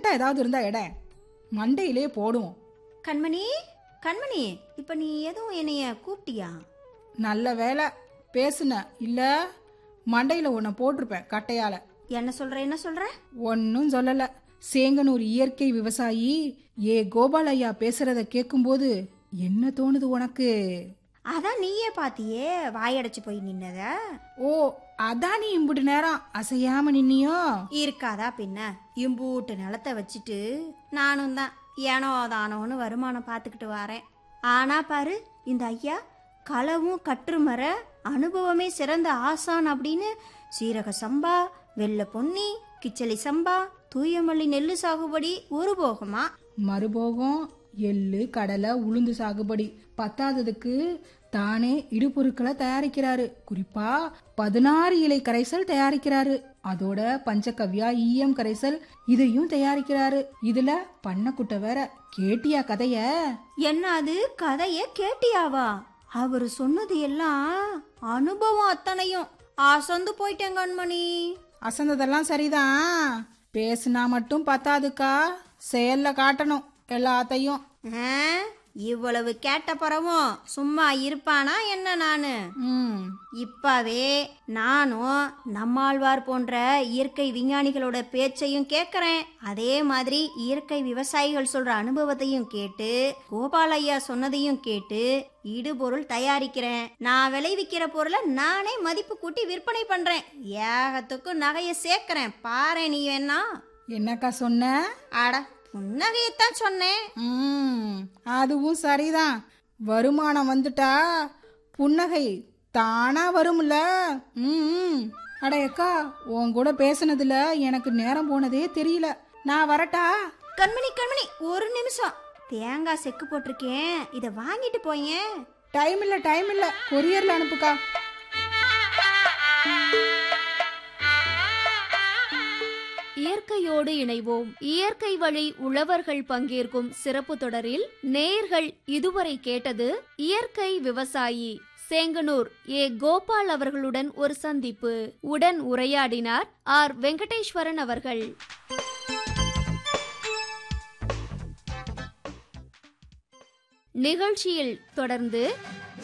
அர்ஜென்ட்டா ஏதாவது இருந்தா எட மண்டையிலே போடுவோம் கண்மணி கண்மணி இப்ப நீ எதுவும் என்னைய கூப்பிட்டியா நல்ல வேலை பேசுன இல்ல மண்டையில உன்னை போட்டிருப்பேன் கட்டையால என்ன சொல்ற என்ன சொல்ற ஒன்னும் சொல்லல சேங்கனூர் இயற்கை விவசாயி ஏ கோபால் ஐயா பேசுறத கேட்கும்போது என்ன தோணுது உனக்கு அதான் நீயே பாத்தியே வாயடைச்சு போய் நின்னத ஓ அதான் நீ இம்புட்டு நேரம் அசையாம நின்னியோ இருக்காதா பின்ன இம்பூட்டு நிலத்தை வச்சுட்டு நானும் தான் ஏனோ தானோன்னு வருமானம் பார்த்துக்கிட்டு வரேன் ஆனா பாரு இந்த ஐயா களவும் கற்றுமர அனுபவமே சிறந்த ஆசான் அப்படின்னு சீரக சம்பா வெள்ளை பொன்னி கிச்சலி சம்பா தூயமல்லி நெல்லு சாகுபடி ஒரு போகமா மறுபோகம் எள்ளு கடலை உளுந்து சாகுபடி பத்தாததுக்கு தானே இடுபொருட்களை தயாரிக்கிறாரு குறிப்பா பதினாறு இலை கரைசல் தயாரிக்கிறாரு அதோட பஞ்சகவ்யா ஈயம் கரைசல் இதையும் தயாரிக்கிறாரு இதுல பண்ணக்குட்டை வேற கேட்டியா கதைய என்ன அது கதைய கேட்டியாவா அவரு சொன்னது எல்லாம் அனுபவம் அத்தனையும் அசந்து போயிட்டேன் கண்மணி அசந்ததெல்லாம் சரிதான் பேசுனா மட்டும் பத்தாதுக்கா செயல்ல காட்டணும் எல்லாத்தையும் ஆ, இவ்வளவு கேட்ட பிறவும் சும்மா இருப்பானா என்ன நானு ம் இப்பவே நானும் நம்மாழ்வார் போன்ற இயற்கை விஞ்ஞானிகளோட பேச்சையும் கேட்கறேன் அதே மாதிரி இயற்கை விவசாயிகள் சொல்ற அனுபவத்தையும் கேட்டு கோபால் ஐயா சொன்னதையும் கேட்டு இடுபொருள் தயாரிக்கிறேன் நான் விளைவிக்கிற பொருளை நானே மதிப்பு கூட்டி விற்பனை பண்றேன் ஏகத்துக்கும் நகைய சேர்க்கறேன் பாரு நீ வேணா என்னக்கா சொன்ன அட புன்னகையத்தான் சொன்னேன் ம் அதுவும் சரிதான் வருமானம் வந்துட்டா புன்னகை தானா வரும்ல ம் அட அக்கா உன் கூட பேசுனதுல எனக்கு நேரம் போனதே தெரியல நான் வரட்டா கண்மணி கண்மணி ஒரு நிமிஷம் தேங்காய் செக்கு போட்டிருக்கேன் இதை வாங்கிட்டு போயேன் டைம் இல்ல டைம் இல்ல கொரியர்ல அனுப்புக்கா இயற்கையோடு இணைவோம் இயற்கை வழி உழவர்கள் பங்கேற்கும் சிறப்பு தொடரில் நேர்கள் இதுவரை கேட்டது இயற்கை விவசாயி சேங்கனூர் ஏ கோபால் அவர்களுடன் ஒரு சந்திப்பு உடன் உரையாடினார் ஆர் வெங்கடேஸ்வரன் அவர்கள் நிகழ்ச்சியில் தொடர்ந்து